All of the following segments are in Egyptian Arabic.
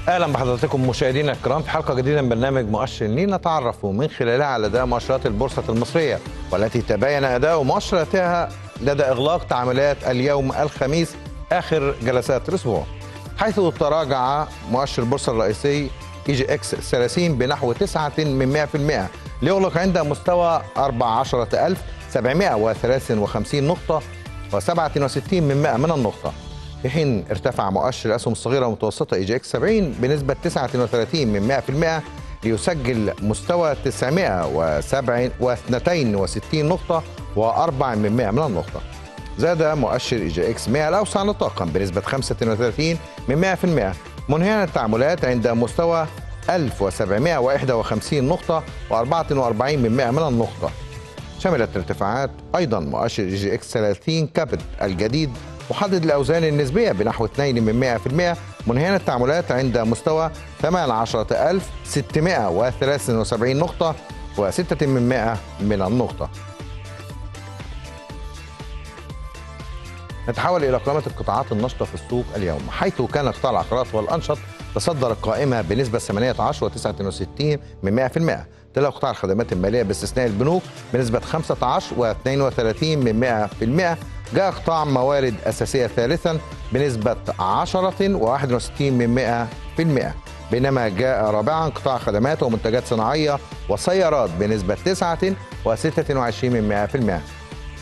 اهلا بحضراتكم مشاهدينا الكرام في حلقه جديده من برنامج مؤشر لي نتعرف من خلالها على اداء مؤشرات البورصه المصريه والتي تبين اداء مؤشراتها لدى اغلاق تعاملات اليوم الخميس اخر جلسات الاسبوع حيث تراجع مؤشر البورصه الرئيسي اي جي اكس 30 بنحو 9 من 100% ليغلق عند مستوى 14753 نقطه و67 من 100 من النقطه في حين ارتفع مؤشر الاسهم الصغيره والمتوسطه اي جي اكس 70 بنسبه 39 من 100% ليسجل مستوى 962 نقطه و4 من 100 من النقطه. زاد مؤشر اي جي اكس 100 الاوسع نطاقا بنسبه 35 من 100% منهيا التعاملات عند مستوى 1751 نقطه و44 من 100 من النقطه. شملت الارتفاعات ايضا مؤشر اي جي اكس 30 كابت الجديد محدد الأوزان النسبية بنحو 2 من 100% منهيا التعاملات عند مستوى 18673 نقطة و6 من 100 من النقطة نتحول إلى قائمة القطاعات النشطة في السوق اليوم حيث كان قطاع العقارات والأنشط تصدر القائمة بنسبة 18 و69 من 100% تلا قطاع الخدمات المالية باستثناء البنوك بنسبة 15 و32 من 100% جاء قطاع موارد أساسية ثالثا بنسبة 10 و61 من 100% بينما جاء رابعا قطاع خدمات ومنتجات صناعية وسيارات بنسبة 9 و26 من 100%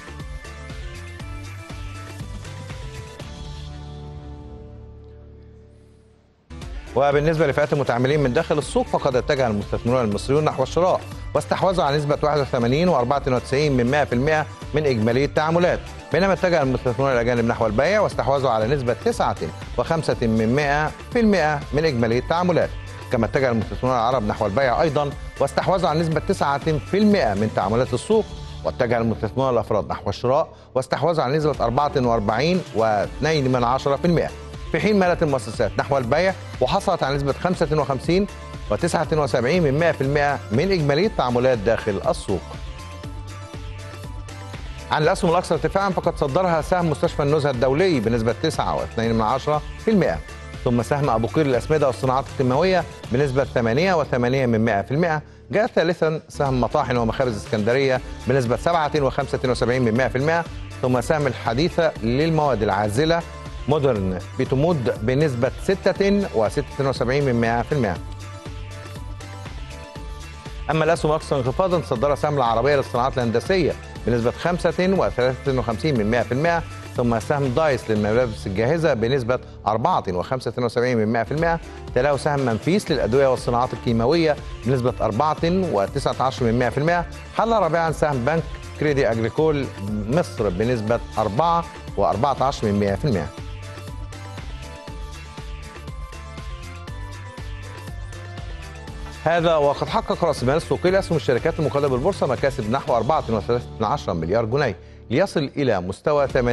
وبالنسبة لفئات المتعاملين من داخل السوق فقد اتجه المستثمرون المصريون نحو الشراء واستحوذوا على نسبة 81 و94 من 100% من إجمالي التعاملات بينما اتجه المستثمرون الأجانب نحو البيع واستحوذوا على نسبة 9 و5 من 100% من إجمالي التعاملات كما اتجه المستثمرون العرب نحو البيع أيضا واستحوذوا على نسبة 9% من تعاملات السوق واتجه المستثمرون الأفراد نحو الشراء واستحوذوا على نسبة 44 و2 من 10% في حين مالت المؤسسات نحو البيع وحصلت على نسبة 55 و79 من 100% من إجمالي التعاملات داخل السوق عن الأسهم الأكثر ارتفاعا فقد صدرها سهم مستشفى النزهة الدولي بنسبة 9.2 من 10% ثم سهم أبو قير للأسمدة والصناعات الكيماوية بنسبة 8 و8 من 100% جاء ثالثا سهم مطاحن ومخابز اسكندرية بنسبة 7 و75 من 100% ثم سهم الحديثة للمواد العازلة مودرن بتمود بنسبة 6 و76 من 100% أما الأسهم الأكثر انخفاضا تصدرها سهم العربية للصناعات الهندسية بنسبة 5 و53 من 100% ثم سهم دايس للملابس الجاهزة بنسبة 4 و75 من 100% تلاه سهم منفيس للأدوية والصناعات الكيماوية بنسبة 4 و19 من 100% حل رابعا سهم بنك كريدي أجريكول مصر بنسبة 4 و14 من 100% هذا وقد حقق راس المال السوقي لاسهم الشركات المقيده بالبورصه مكاسب نحو 4.13 مليار جنيه ليصل الى مستوى 817.4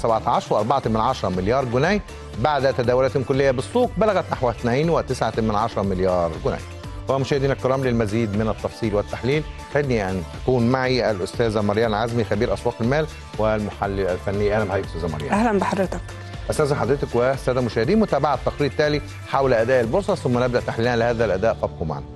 مليار جنيه بعد تداولات كليه بالسوق بلغت نحو 2.9 مليار جنيه. ومشاهدينا الكرام للمزيد من التفصيل والتحليل خلني ان تكون معي الاستاذه مريان عزمي خبير اسواق المال والمحلل الفني اهلا بحضرتك استاذه مريان. اهلا بحضرتك. استاذ حضرتك والساده المشاهدين متابعه التقرير التالي حول اداء البورصه ثم نبدا تحليلنا لهذا الاداء فابقوا معنا.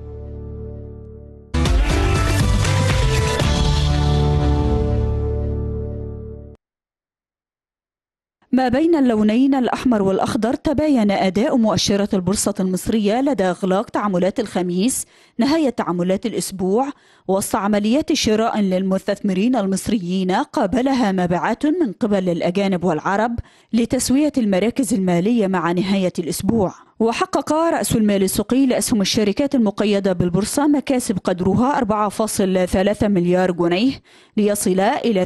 ما بين اللونين الأحمر والأخضر تباين أداء مؤشرات البورصة المصرية لدى إغلاق تعاملات الخميس نهاية تعاملات الأسبوع وسط عمليات شراء للمستثمرين المصريين قابلها مبيعات من قبل الأجانب والعرب لتسوية المراكز المالية مع نهاية الأسبوع وحقق رأس المال السوقي لأسهم الشركات المقيدة بالبورصة مكاسب قدرها 4.3 مليار جنيه ليصل إلى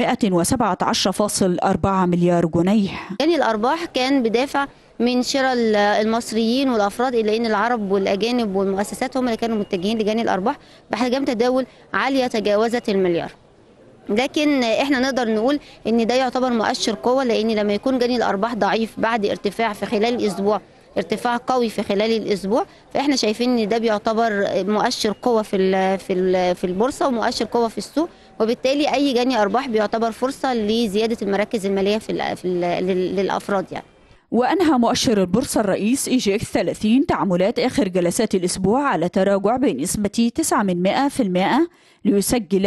817.4 مليار جنيه يعني الأرباح كان بدافع من شراء المصريين والافراد الا ان العرب والاجانب والمؤسسات هم اللي كانوا متجهين لجاني الارباح بحجم تداول عاليه تجاوزت المليار لكن احنا نقدر نقول ان ده يعتبر مؤشر قوه لان لما يكون جاني الارباح ضعيف بعد ارتفاع في خلال الاسبوع ارتفاع قوي في خلال الاسبوع فاحنا شايفين ان ده بيعتبر مؤشر قوه في في في البورصه ومؤشر قوه في السوق وبالتالي اي جني ارباح بيعتبر فرصه لزياده المراكز الماليه في, في للافراد يعني وأنهى مؤشر البورصة الرئيس إي جي إكس 30 تعاملات آخر جلسات الأسبوع على تراجع بنسبة 9 من 100 في المئة ليسجل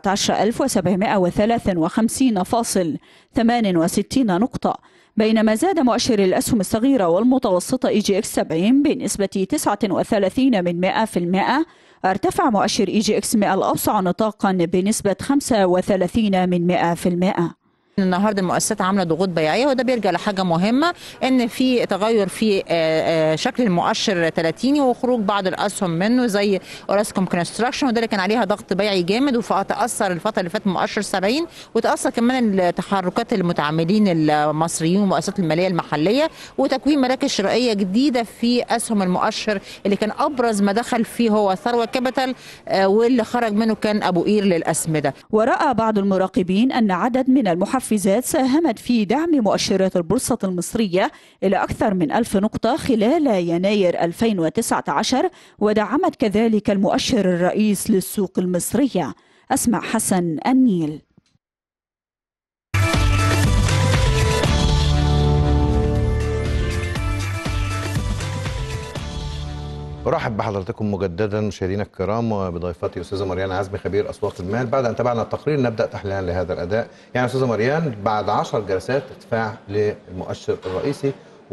14753.68 نقطة بينما زاد مؤشر الأسهم الصغيرة والمتوسطة إي جي إكس 70 بنسبة 39 من 100 في المئة ارتفع مؤشر إي جي إكس 100 الأوسع نطاقا بنسبة 35 من 100 في المئة النهارده المؤسسات عامله ضغوط بيعيه وده بيرجع لحاجه مهمه ان في تغير في آه، آه، شكل المؤشر 30 وخروج بعض الاسهم منه زي اوراسكوم كونستراكشن وده اللي كان عليها ضغط بيعي جامد فتاثر الفتره اللي فاتت مؤشر 70 وتاثر كمان التحركات المتعاملين المصريين والمؤسسات الماليه المحليه وتكوين مراكز شرائيه جديده في اسهم المؤشر اللي كان ابرز ما دخل فيه هو ثروه كابيتال آه، واللي خرج منه كان ابو قير للاسمده ورأى بعض المراقبين أن عدد من المحفزات ساهمت في دعم مؤشرات البورصة المصرية إلى أكثر من ألف نقطة خلال يناير 2019 ودعمت كذلك المؤشر الرئيس للسوق المصرية أسمع حسن النيل ارحب بحضراتكم مجددا مشاهدينا الكرام وبضيفتي استاذه مريان عزمي خبير اسواق المال بعد ان تابعنا التقرير نبدا تحليلا لهذا الاداء يعني استاذه مريان بعد 10 جلسات ارتفاع للمؤشر الرئيسي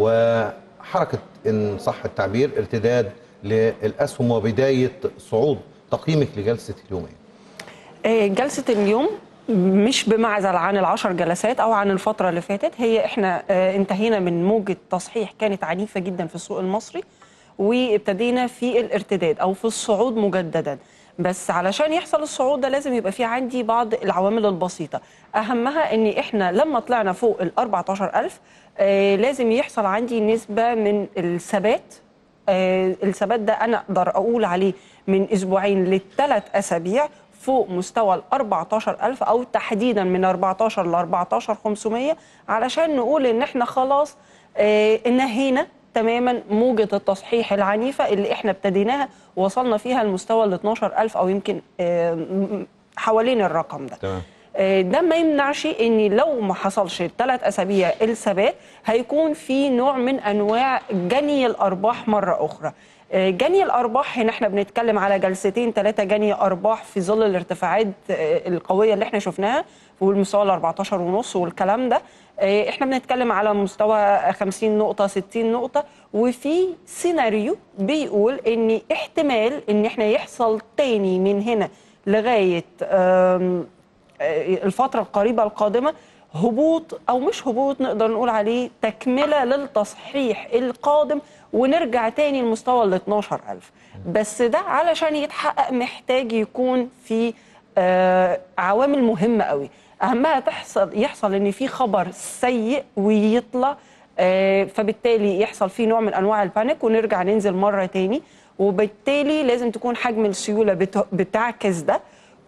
وحركه ان صح التعبير ارتداد للاسهم وبدايه صعود تقييمك لجلسه اليومين آه، جلسة اليوم مش بمعزل عن العشر جلسات أو عن الفترة اللي فاتت هي إحنا آه، انتهينا من موجة تصحيح كانت عنيفة جدا في السوق المصري وابتدينا في الارتداد أو في الصعود مجددا بس علشان يحصل الصعود ده لازم يبقى في عندي بعض العوامل البسيطة أهمها إن إحنا لما طلعنا فوق ال 14000 آه، لازم يحصل عندي نسبة من الثبات آه، الثبات ده انا اقدر اقول عليه من اسبوعين لثلاث اسابيع فوق مستوى ال 14000 او تحديدا من 14 ل 14500 علشان نقول ان احنا خلاص آه، انهينا تماما موجة التصحيح العنيفة اللي احنا ابتديناها وصلنا فيها لمستوى ال 12000 او يمكن آه، م- حوالين الرقم ده تمام آه، ده ما يمنعش ان لو ما حصلش الثلاث اسابيع الثبات هيكون في نوع من انواع جني الارباح مره اخرى آه، جني الارباح هنا احنا بنتكلم على جلستين ثلاثه جني ارباح في ظل الارتفاعات آه، القويه اللي احنا شفناها والمستوى ال 14 ونص والكلام ده آه، احنا بنتكلم على مستوى 50 نقطه 60 نقطه وفي سيناريو بيقول ان احتمال ان احنا يحصل تاني من هنا لغايه آم، الفترة القريبة القادمة هبوط أو مش هبوط نقدر نقول عليه تكملة للتصحيح القادم ونرجع تاني لمستوى ال 12000 بس ده علشان يتحقق محتاج يكون في آه، عوامل مهمة قوي أهمها تحصل يحصل إن في خبر سيء ويطلع آه، فبالتالي يحصل فيه نوع من أنواع البانيك ونرجع ننزل مرة تاني وبالتالي لازم تكون حجم السيولة بت- بتعكس ده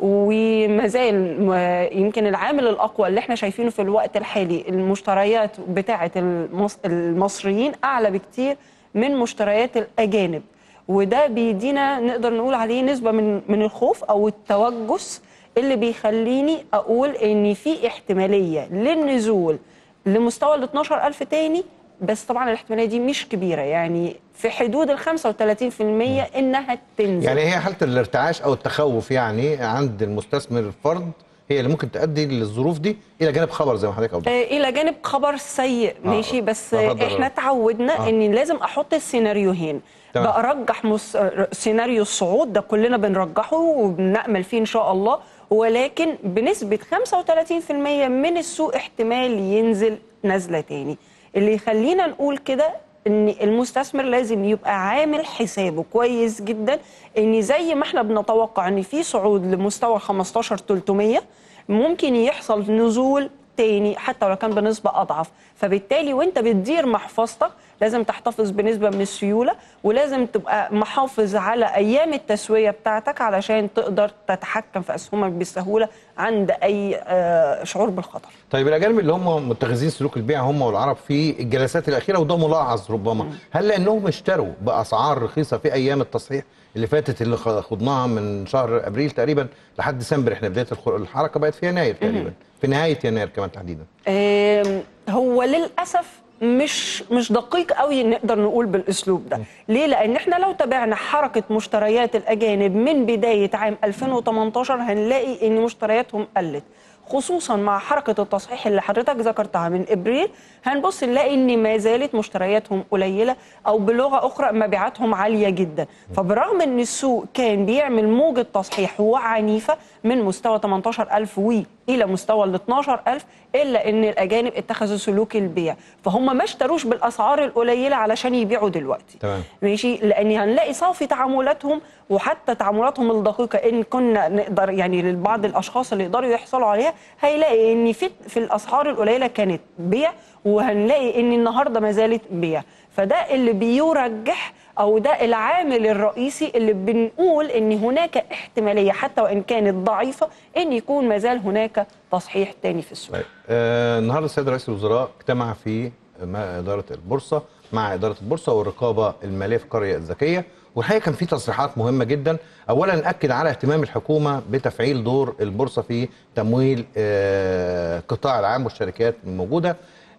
وما زال م- يمكن العامل الاقوى اللي احنا شايفينه في الوقت الحالي المشتريات بتاعه المص- المصريين اعلى بكتير من مشتريات الاجانب وده بيدينا نقدر نقول عليه نسبه من من الخوف او التوجس اللي بيخليني اقول ان في احتماليه للنزول لمستوى ال 12000 تاني بس طبعا الاحتماليه دي مش كبيره يعني في حدود ال 35% انها تنزل يعني هي حاله الارتعاش او التخوف يعني عند المستثمر الفرد هي اللي ممكن تؤدي للظروف دي الى جانب خبر زي ما حضرتك اوضحت آه، الى جانب خبر سيء آه، ماشي بس لا آه، قدر الله. احنا تعودنا آه. ان لازم احط السيناريوهين تمام. برجح مس... آه، سيناريو الصعود ده كلنا بنرجحه وبنأمل فيه ان شاء الله ولكن بنسبة 35% من السوق احتمال ينزل نزلة تاني اللي يخلينا نقول كده ان المستثمر لازم يبقى عامل حسابه كويس جدا ان زي ما احنا بنتوقع ان في صعود لمستوى 15 300 ممكن يحصل نزول تاني حتى لو كان بنسبة أضعف فبالتالي وانت بتدير محفظتك لازم تحتفظ بنسبة من السيولة ولازم تبقى محافظ على أيام التسوية بتاعتك علشان تقدر تتحكم في أسهمك بسهولة عند أي آه، شعور بالخطر طيب الاجانب اللي هم متخذين سلوك البيع هم والعرب في الجلسات الاخيره وده ملاحظ ربما هل لانهم اشتروا باسعار رخيصه في ايام التصحيح اللي فاتت اللي خ- خضناها من شهر ابريل تقريبا لحد ديسمبر احنا بدايه الخ- الحركه بقت في يناير تقريبا في نهايه يناير كمان تحديدا آم، هو للأسف مش مش دقيق قوي نقدر نقول بالاسلوب ده ليه لان احنا لو تابعنا حركه مشتريات الاجانب من بدايه عام 2018 هنلاقي ان مشترياتهم قلت خصوصا مع حركه التصحيح اللي حضرتك ذكرتها من ابريل هنبص نلاقي ان ما زالت مشترياتهم قليله او بلغه اخرى مبيعاتهم عاليه جدا فبرغم ان السوق كان بيعمل موجه تصحيح وعنيفه من مستوى 18000 وي الى مستوى ال 12000 الا ان الاجانب اتخذوا سلوك البيع فهم ما اشتروش بالاسعار القليله علشان يبيعوا دلوقتي تمام. ماشي لان هنلاقي صافي تعاملاتهم وحتى تعاملاتهم الدقيقه ان كنا نقدر يعني لبعض الاشخاص اللي يقدروا يحصلوا عليها هيلاقي ان في في الاسعار القليله كانت بيع وهنلاقي ان النهارده ما زالت بيع فده اللي بيرجح او ده العامل الرئيسي اللي بنقول ان هناك احتماليه حتى وان كانت ضعيفه ان يكون ما زال هناك تصحيح تاني في السوق طيب آه النهارده السيد رئيس الوزراء اجتمع في ما اداره البورصه مع اداره البورصه والرقابه الماليه في القريه الذكيه والحقيقه كان في تصريحات مهمه جدا اولا اكد على اهتمام الحكومه بتفعيل دور البورصه في تمويل آه القطاع العام والشركات الموجوده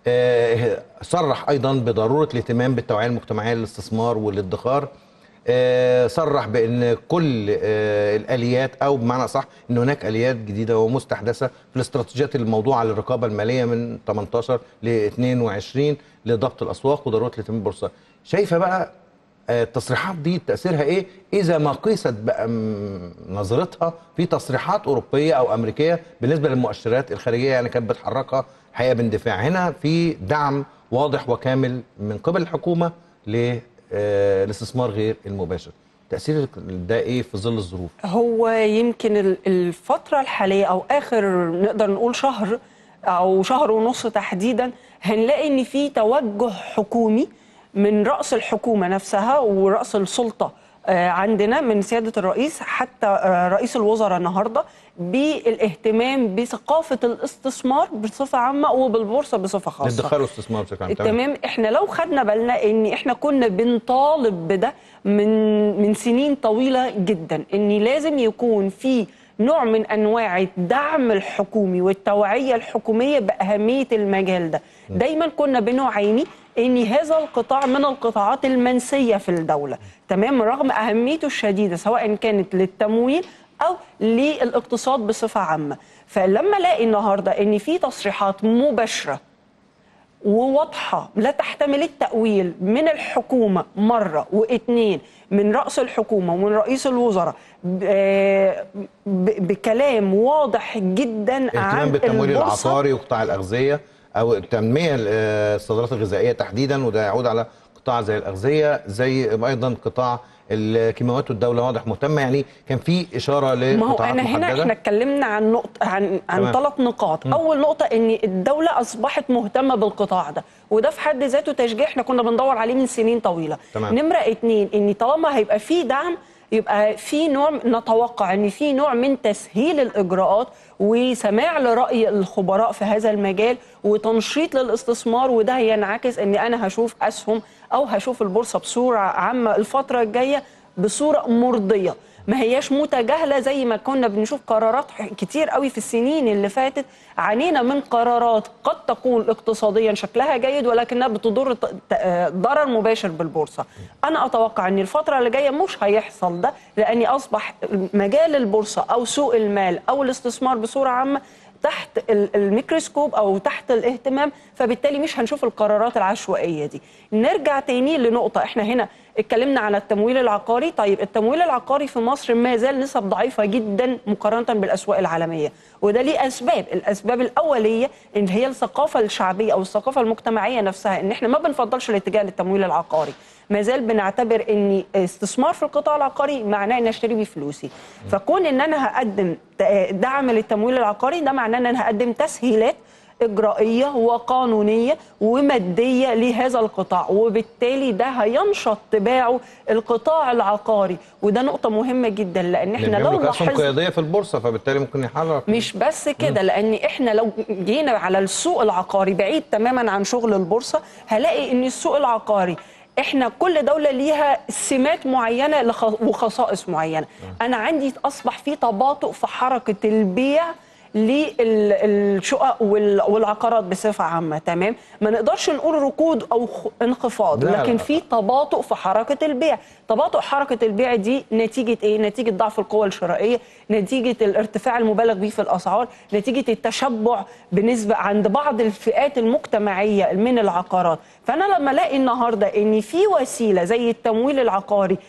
آه صرح ايضا بضروره الاهتمام بالتوعيه المجتمعيه للاستثمار والادخار آه، صرح بان كل آه، الاليات او بمعنى صح ان هناك اليات جديده ومستحدثه في الاستراتيجيات الموضوعه للرقابه الماليه من 18 ل 22 لضبط الاسواق وضروره الاهتمام بالبورصه شايفه بقى آه، التصريحات دي تاثيرها ايه اذا ما قيست بقى م- نظرتها في تصريحات اوروبيه او امريكيه بالنسبه للمؤشرات الخارجيه يعني كانت بتحركها الحقيقه باندفاع هنا في دعم واضح وكامل من قبل الحكومه ل آه، الاستثمار غير المباشر تاثير ده ايه في ظل الظروف هو يمكن ال- الفترة الحالية أو آخر نقدر نقول شهر أو شهر ونص تحديدا هنلاقي إن في توجه حكومي من رأس الحكومة نفسها ورأس السلطة آه، عندنا من سيادة الرئيس حتى آه، رئيس الوزراء النهاردة بالاهتمام بثقافة الاستثمار بصفة عامة وبالبورصة بصفة خاصة للادخار والاستثمار بشكل عام تمام احنا لو خدنا بالنا ان احنا كنا بنطالب بده من من سنين طويله جدا ان لازم يكون في نوع من انواع الدعم الحكومي والتوعيه الحكوميه باهميه المجال ده دايما كنا بنعاني ان هذا القطاع من القطاعات المنسيه في الدوله تمام رغم اهميته الشديده سواء كانت للتمويل او للاقتصاد بصفه عامه فلما الاقي النهارده ان في تصريحات مباشره وواضحة لا تحتمل التأويل من الحكومة مرة واتنين من رأس الحكومة ومن رئيس الوزراء ب- آه، ب- بكلام واضح جدا اهتمام عن بالتمويل البورصة العقاري وقطاع الاغذيه او التنميه آه، الصادرات الغذائيه تحديدا وده يعود على قطاع زي الاغذيه زي ايضا قطاع الكيماويات والدوله واضح مهتمه يعني كان في اشاره ما هو لقطاعات انا هنا محدده احنا اتكلمنا عن نقطه عن عن تمام. ثلاث نقاط اول نقطه ان الدوله اصبحت مهتمه بالقطاع ده وده في حد ذاته تشجيع احنا كنا بندور عليه من سنين طويله تمام. نمره اتنين ان طالما هيبقى في دعم يبقى في نوع نتوقع ان في نوع من تسهيل الاجراءات وسماع لراي الخبراء في هذا المجال وتنشيط للاستثمار وده هينعكس ان انا هشوف اسهم او هشوف البورصه بصوره عامه الفتره الجايه بصوره مرضيه ما هياش متجاهله زي ما كنا بنشوف قرارات كتير قوي في السنين اللي فاتت عانينا من قرارات قد تكون اقتصاديا شكلها جيد ولكنها بتضر ت- ت- ضرر مباشر بالبورصه انا اتوقع ان الفتره اللي جايه مش هيحصل ده لاني اصبح مجال البورصه او سوق المال او الاستثمار بصوره عامه تحت ال- الميكروسكوب او تحت الاهتمام فبالتالي مش هنشوف القرارات العشوائيه دي نرجع تاني لنقطه احنا هنا اتكلمنا على التمويل العقاري طيب التمويل العقاري في مصر ما زال نسب ضعيفه جدا مقارنه بالاسواق العالميه وده ليه اسباب الاسباب الاوليه ان هي الثقافه الشعبيه او الثقافه المجتمعيه نفسها ان احنا ما بنفضلش الاتجاه للتمويل العقاري ما زال بنعتبر ان استثمار في القطاع العقاري معناه ان اشتري بيه فلوسي فكون ان انا هقدم ت- دعم للتمويل العقاري ده معناه ان انا هقدم تسهيلات إجرائية وقانونية ومادية لهذا القطاع وبالتالي ده هينشط تباعه القطاع العقاري وده نقطة مهمة جدا لأن احنا لان لو بيملك اسهم لاحظنا قياديه في البورصه فبالتالي ممكن يحرك مش بس كده لان احنا لو جينا على السوق العقاري بعيد تماما عن شغل البورصه هلاقي ان السوق العقاري احنا كل دوله ليها سمات معينه لخ- وخصائص معينه انا عندي اصبح في تباطؤ في حركه البيع للشقق وال- والعقارات بصفه عامه تمام ما نقدرش نقول ركود او خ- انخفاض لا، لكن لا. في تباطؤ في حركه البيع تباطؤ حركه البيع دي نتيجه ايه نتيجه ضعف القوى الشرائيه نتيجه الارتفاع المبالغ به في الاسعار نتيجه التشبع بنسبه عند بعض الفئات المجتمعيه من العقارات فانا لما الاقي النهارده ان في وسيله زي التمويل العقاري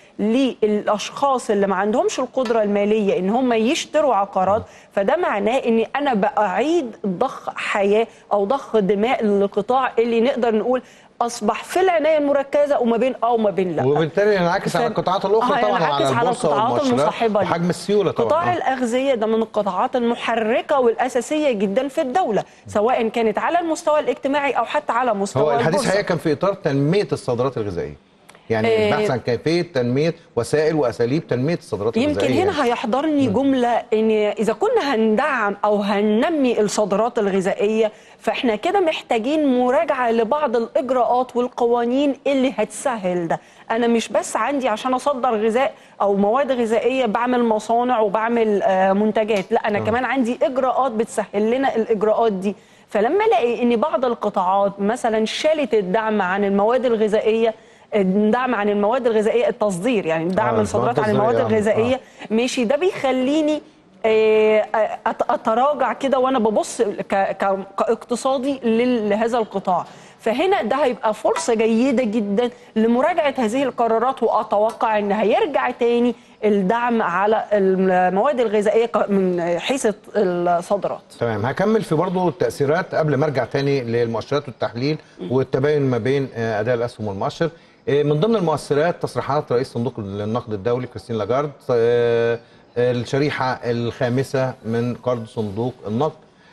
للاشخاص اللي ما عندهمش القدره الماليه ان هم يشتروا عقارات فده معناه ان انا باعيد ضخ حياه او ضخ دماء للقطاع اللي نقدر نقول اصبح في العنايه المركزه وما بين اه وما بين لا وبالتالي ينعكس على ف- القطاعات الاخرى آه، طبعا ينعكس على على البورصه القطاعات والمؤشرات المصاحبة دي. وحجم السيوله طبعا قطاع آه. الأغذية ده من القطاعات المحركة والأساسية جدا في الدولة سواء كانت على المستوى الاجتماعي أو حتى على مستوى هو الحديث البورصة. حقيقه كان في اطار تنميه الصادرات الغذائيه يعني آه، البحث عن كيفيه تنميه وسائل واساليب تنميه الصادرات يمكن الغذائيه هنا هيحضرني جملة إن إذا كنا هندعم أو هننمي الصادرات الغذائية فإحنا كده محتاجين مراجعة لبعض الإجراءات والقوانين اللي هتسهل ده أنا مش بس عندي عشان أصدر غذاء أو مواد غذائية بعمل مصانع وبعمل آه، منتجات لا أنا كمان عندي إجراءات بتسهل لنا الإجراءات دي فلما الاقي ان بعض القطاعات مثلا شالت الدعم عن المواد الغذائيه الدعم عن المواد الغذائيه التصدير يعني دعم آه، الصادرات عن المواد المواد الغذائية، الغذائيه ماشي ده بيخليني آه، أت- اتراجع كده وانا ببص ك- ك- كاقتصادي لل- لهذا القطاع فهنا ده هيبقى فرصه جيده جدا لمراجعه هذه القرارات واتوقع ان هيرجع تاني الدعم على المواد الغذائيه ك- من حيث الصادرات تمام هكمل في برضه التاثيرات قبل ما ارجع تاني للمؤشرات والتحليل والتباين ما بين آه، اداء الاسهم والمؤشر آه، من ضمن المؤثرات تصريحات رئيس صندوق النقد الدولي كريستين لاجارد آه، آه، الشريحه الخامسه من قرض صندوق النقد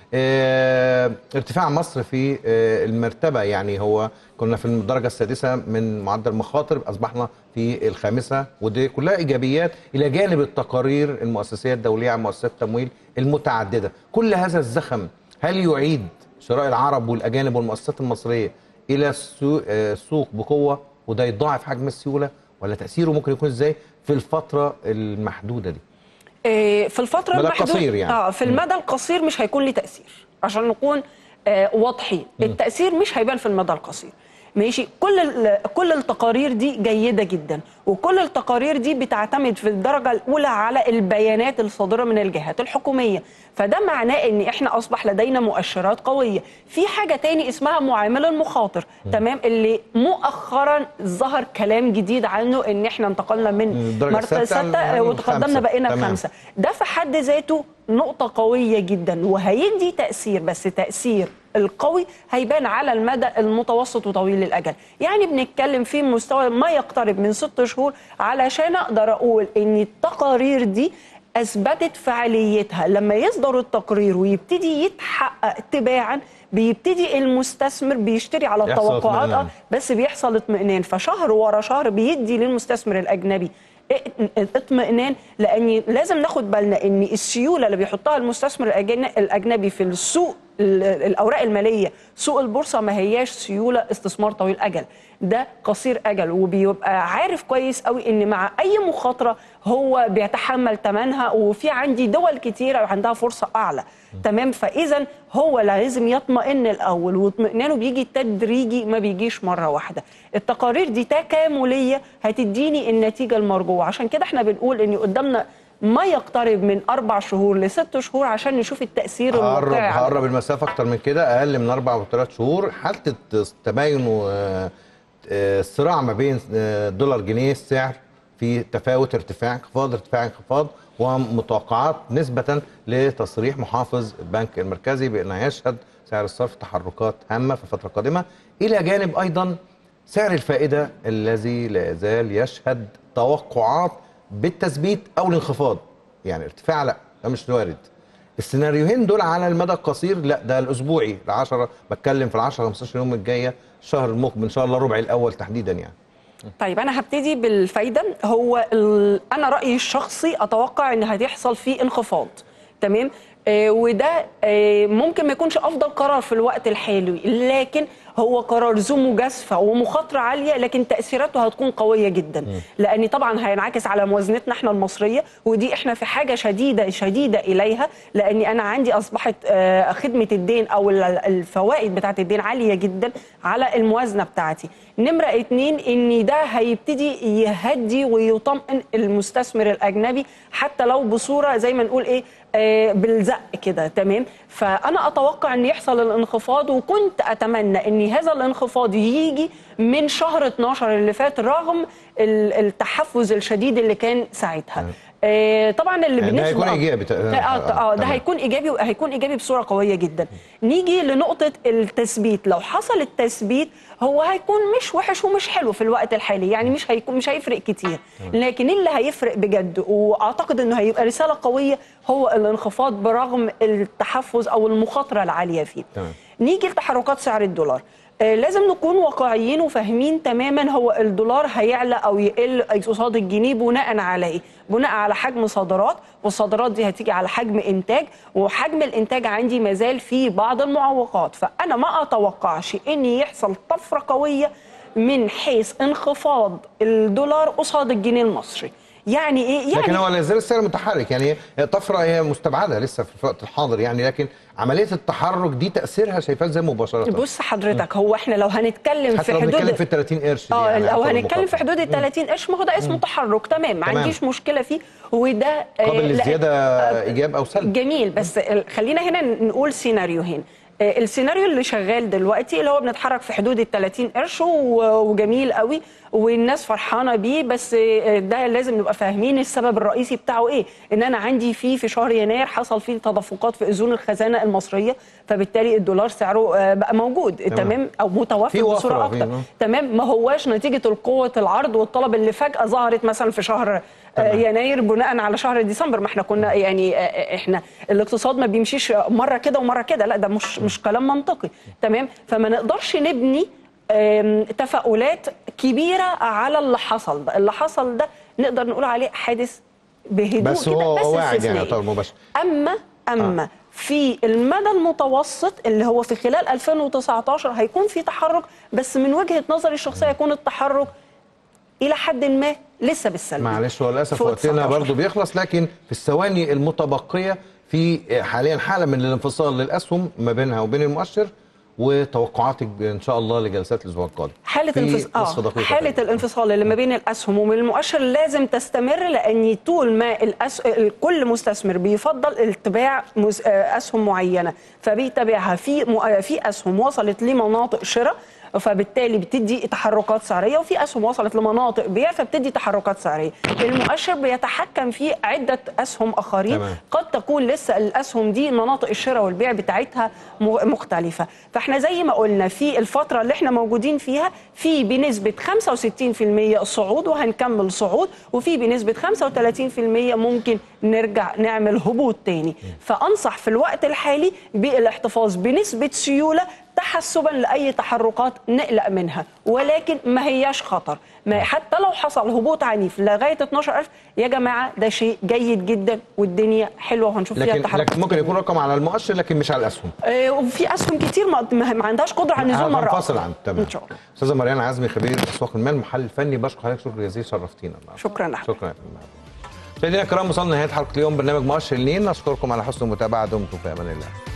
آه، ارتفاع مصر في آه، المرتبه يعني هو كنا في الدرجه السادسه من معدل المخاطر اصبحنا في الخامسه ودي كلها ايجابيات الى جانب التقارير المؤسسيه الدوليه عن مؤسسات التمويل المتعدده كل هذا الزخم هل يعيد شراء العرب والاجانب والمؤسسات المصريه الى السوق, آه، السوق بقوه وده يضاعف حجم السيوله ولا تاثيره ممكن يكون ازاي في الفتره المحدوده دي آه، في الفترة مدى المحدودة قصير يعني. اه في المدى القصير مش هيكون ليه تأثير عشان نكون آه واضحين التأثير مش هيبان في المدى القصير ماشي كل ال- كل التقارير دي جيدة جدا وكل التقارير دي بتعتمد في الدرجة الأولى على البيانات الصادرة من الجهات الحكومية فده معناه ان احنا اصبح لدينا مؤشرات قوية في حاجة تاني اسمها معامل المخاطر تمام اللي مؤخرا ظهر كلام جديد عنه ان احنا انتقلنا من الدرجة مرتبة السادسة ستة ل- وتقدمنا خمسة. بقينا تمام. خمسة ده في حد ذاته نقطة قوية جدا وهيدي تأثير بس تأثير القوي هيبان على المدى المتوسط وطويل الأجل يعني بنتكلم في مستوى ما يقترب من ست شهور علشان أقدر أقول إن التقارير دي أثبتت فعاليتها لما يصدر التقرير ويبتدي يتحقق تباعا بيبتدي المستثمر بيشتري على يحصل التوقعات اطمئنان. آه، بس بيحصل اطمئنان فشهر ورا شهر بيدي للمستثمر الاجنبي اطمئنان لان لازم ناخد بالنا ان السيوله اللي بيحطها المستثمر الأجن- الاجنبي في السوق ال- الاوراق الماليه سوق البورصه ما هياش سيوله استثمار طويل اجل ده قصير اجل وبيبقى عارف كويس قوي ان مع اي مخاطره هو بيتحمل ثمنها وفي عندي دول كتيره عندها فرصه اعلى تمام فاذا هو لازم يطمئن الاول واطمئنانه بيجي تدريجي ما بيجيش مره واحده التقارير دي تكامليه هتديني النتيجه المرجوه عشان كده احنا بنقول ان قدامنا ما يقترب من اربع شهور لست شهور عشان نشوف التاثير هقرب الواقعي على هقرب المسافه اكتر من كده اقل من اربع وثلاث شهور حاله التباين والصراع ما بين آه، دولار جنيه السعر في تفاوت ارتفاع انخفاض ارتفاع انخفاض ومتوقعات نسبه لتصريح محافظ البنك المركزي بان يشهد سعر الصرف تحركات هامه في الفتره القادمه الى جانب ايضا سعر الفائده الذي لا يزال يشهد توقعات بالتثبيت او الانخفاض يعني ارتفاع لا ده مش وارد السيناريوهين دول على المدى القصير لا ده الاسبوعي ال 10 بتكلم في ال 10 15 يوم الجايه الشهر المقبل ان شاء الله الربع الاول تحديدا يعني طيب انا هبتدي بالفايده هو ال... انا رايي الشخصي اتوقع ان هتحصل فيه انخفاض تمام آه، وده آه، ممكن ما يكونش افضل قرار في الوقت الحالي لكن هو قرار ذو مجازفه ومخاطره عاليه لكن تاثيراته هتكون قويه جدا لان طبعا هينعكس على موازنتنا احنا المصريه ودي احنا في حاجه شديده شديده اليها لاني انا عندي اصبحت آه، خدمه الدين او ال- الفوائد بتاعه الدين عاليه جدا على الموازنه بتاعتي نمره اتنين ان ده هيبتدي يهدي ويطمئن المستثمر الاجنبي حتى لو بصوره زي ما نقول ايه آه، بالزق كده تمام فانا اتوقع ان يحصل الانخفاض وكنت اتمنى ان هذا الانخفاض يجي من شهر 12 اللي فات رغم ال- التحفز الشديد اللي كان ساعتها آه، طبعا اللي يعني ده بالنسبه هيكون إيجابي اه تقريباً. اه ده تمام. هيكون ايجابي هيكون ايجابي بصوره قويه جدا نيجي لنقطه التثبيت لو حصل التثبيت هو هيكون مش وحش ومش حلو في الوقت الحالي يعني مش هيكون مش هيفرق كتير لكن اللي هيفرق بجد واعتقد انه هيبقى رساله قويه هو الانخفاض برغم التحفز او المخاطره العاليه فيه تمام. نيجي لتحركات سعر الدولار آه، لازم نكون واقعيين وفاهمين تماما هو الدولار هيعلى او يقل قصاد الجنيه بناء على ايه؟ بناء على حجم صادرات والصادرات دي هتيجي على حجم انتاج وحجم الانتاج عندي مازال فيه بعض المعوقات فانا ما اتوقعش ان يحصل طفره قويه من حيث انخفاض الدولار قصاد الجنيه المصري يعني ايه؟ يعني لكن هو لا يزال السعر متحرك يعني هي طفره هي مستبعده لسه في الوقت الحاضر يعني لكن عمليه التحرك دي تاثيرها شايفاه ازاي مباشره بص حضرتك هو احنا لو هنتكلم حتى في لو بنتكلم حدود في ال 30 قرش دي اه يعني لو عفوا هنتكلم في المقاطعة. حدود ال 30 قرش ما هو ده اسمه تحرك تمام ما تمام. عنديش مشكله فيه وده آه، قابل لا- للزياده آه، ايجاب او سلب جميل بس ال- خلينا هنا نقول سيناريوهين آه، السيناريو اللي شغال دلوقتي اللي هو بنتحرك في حدود ال 30 قرش و- وجميل قوي والناس فرحانه بيه بس آه، ده لازم نبقى فاهمين السبب الرئيسي بتاعه ايه ان انا عندي فيه في شهر يناير حصل فيه تدفقات في اذون الخزانه المصريه فبالتالي الدولار سعره آه، بقى موجود تمام. تمام او متوفر في وفرة بصوره فيه، اكتر آه. تمام ما هواش نتيجه القوه العرض والطلب اللي فجاه ظهرت مثلا في شهر آه، تمام. يناير بناء على شهر ديسمبر ما احنا كنا يعني آه، احنا الاقتصاد ما بيمشيش مره كده ومره كده لا ده مش مش كلام منطقي تمام فما نقدرش نبني آم، تفاؤلات كبيره على اللي حصل ده اللي حصل ده نقدر نقول عليه حادث بهدوء بس كده هو بس واعد يعني استثنائي. يعتبر مباشر اما اما آه. في المدى المتوسط اللي هو في خلال 2019 هيكون في تحرك بس من وجهه نظري الشخصيه يكون التحرك الى حد ما لسه بالسلب معلش هو للاسف فوق وقتنا 19. برضو بيخلص لكن في الثواني المتبقيه في حاليا حاله من الانفصال للاسهم ما بينها وبين المؤشر وتوقعاتك ان شاء الله لجلسات الاسبوع القادم حالة في الانفصال نصف آه دقيقة حالة تقريباً. الانفصال اللي ما بين الاسهم ومن المؤشر لازم تستمر لان طول ما الأس... كل مستثمر بيفضل اتباع مس... آه، اسهم معينة فبيتابعها في م... آه، في اسهم وصلت لمناطق شراء فبالتالي بتدي تحركات سعريه وفي اسهم وصلت لمناطق بيع فبتدي تحركات سعريه المؤشر بيتحكم في عده اسهم اخرين تمام. قد تكون لسه الاسهم دي مناطق الشراء والبيع بتاعتها م- مختلفه فاحنا زي ما قلنا في الفتره اللي احنا موجودين فيها في بنسبه 65% صعود وهنكمل صعود وفي بنسبه 35% ممكن نرجع نعمل هبوط تاني فانصح في الوقت الحالي بالاحتفاظ بنسبه سيوله تحسبا لاي تحركات نقلق منها ولكن ما هياش خطر ما حتى لو حصل هبوط عنيف لغايه 12000 يا جماعه ده شيء جيد جدا والدنيا حلوه وهنشوف فيها لكن تحركات لكن ممكن يكون رقم على المؤشر لكن مش على الاسهم آه، وفي اسهم كتير ما, ما ما عندهاش قدره على النزول مره هنفصل أخرى. عن تمام ان شاء الله استاذه مريان عزمي خبير اسواق المال المحلل الفني بشكر حضرتك شكرا جزيلا شرفتينا النهارده شكرا لك شكرا يا فندم مشاهدينا الكرام وصلنا لنهايه حلقه اليوم برنامج مؤشر لين نشكركم على حسن المتابعه دمتم في امان الله